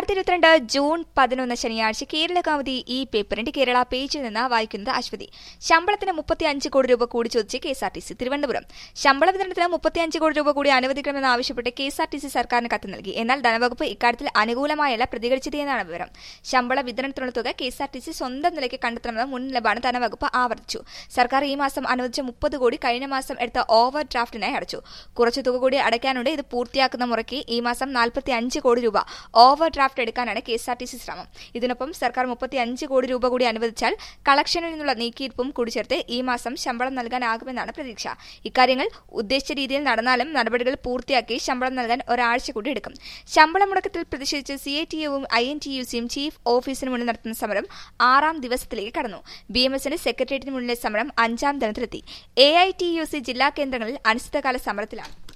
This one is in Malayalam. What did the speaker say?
രണ്ടായിരത്തി ഇരുപത്തിരണ്ട് ജൂൺ പതിനൊന്ന് ശനിയാഴ്ച കേരള കൗമുദി ഈ പേപ്പറിന്റെ കേരള പേജിൽ നിന്ന് വായിക്കുന്നത് അശ്വതി ശമ്പളത്തിന് മുപ്പത്തി അഞ്ച് കോടി രൂപ കൂടി ചോദിച്ച് K S R T C Thiruvananthapuram ശമ്പള വിതരണത്തിന് മുപ്പത്തിയഞ്ച് കോടി രൂപ കൂടി അനുവദിക്കണമെന്ന് ആവശ്യപ്പെട്ട് K S R T C സർക്കാരിന് കത്ത് നൽകി എന്നാൽ ധനവകുപ്പ് ഇക്കാര്യത്തിൽ അനുകൂലമായല്ല പ്രതികരിച്ചതെന്നാണ് വിവരം ശമ്പള വിതരണത്തിനുള്ള തുക K S R T C സ്വന്തം നിലയ്ക്ക് കണ്ടെത്തണമെന്ന മുൻ നിലപാട് ധനവകുപ്പ് ആവർത്തിച്ചു സർക്കാർ ഈ മാസം അനുവദിച്ച മുപ്പത് കോടി കഴിഞ്ഞ മാസം എടുത്ത ഓവർ ഡ്രാഫ്റ്റിനായി അടച്ചു കുറച്ചു തുക കൂടി അടയ്ക്കാനുണ്ട് ഇത് പൂർത്തിയാക്കുന്ന മുറയ്ക്ക് ഈ മാസം നാൽപ്പത്തി അഞ്ച് കോടി രൂപ ഓവർ ഡ്രാഫ്റ്റ് എടുക്കാനാണ് K S R T C ശ്രമം ഇതിനൊപ്പം സർക്കാർ മുപ്പത്തി അഞ്ച് കോടി രൂപ കൂടി അനുവദിച്ചാൽ കളക്ഷനിൽ നിന്നുള്ള നീക്കിയിരിപ്പും കൂടിച്ചേർത്ത് ഈ മാസം ശമ്പളം നൽകാനാകുമെന്നാണ് പ്രതീക്ഷ ഇക്കാര്യങ്ങൾ ഉദ്ദേശിച്ച രീതിയിൽ നടന്നാലും നടപടികൾ പൂർത്തിയാക്കി ശമ്പളം നൽകാൻ ഒരാഴ്ച കൂടി എടുക്കും ശമ്പള മുടക്കത്തിൽ പ്രതിഷേധിച്ച് സി ഐ ടി യുവും ഐ എൻ ടി യു സിയും ചീഫ് ഓഫീസിന് മുന്നിൽ നടത്തുന്ന സമരം ആറാം ദിവസത്തിലേക്ക് കടന്നു ബി എം എസിന്റെ സെക്രട്ടേറിയറ്റിന് മുന്നിലെ സമരം അഞ്ചാം ദിനത്തിലെത്തി A I T U C ജില്ലാ കേന്ദ്രങ്ങളിൽ അനിശ്ചിതകാല സമരത്തിലാണ്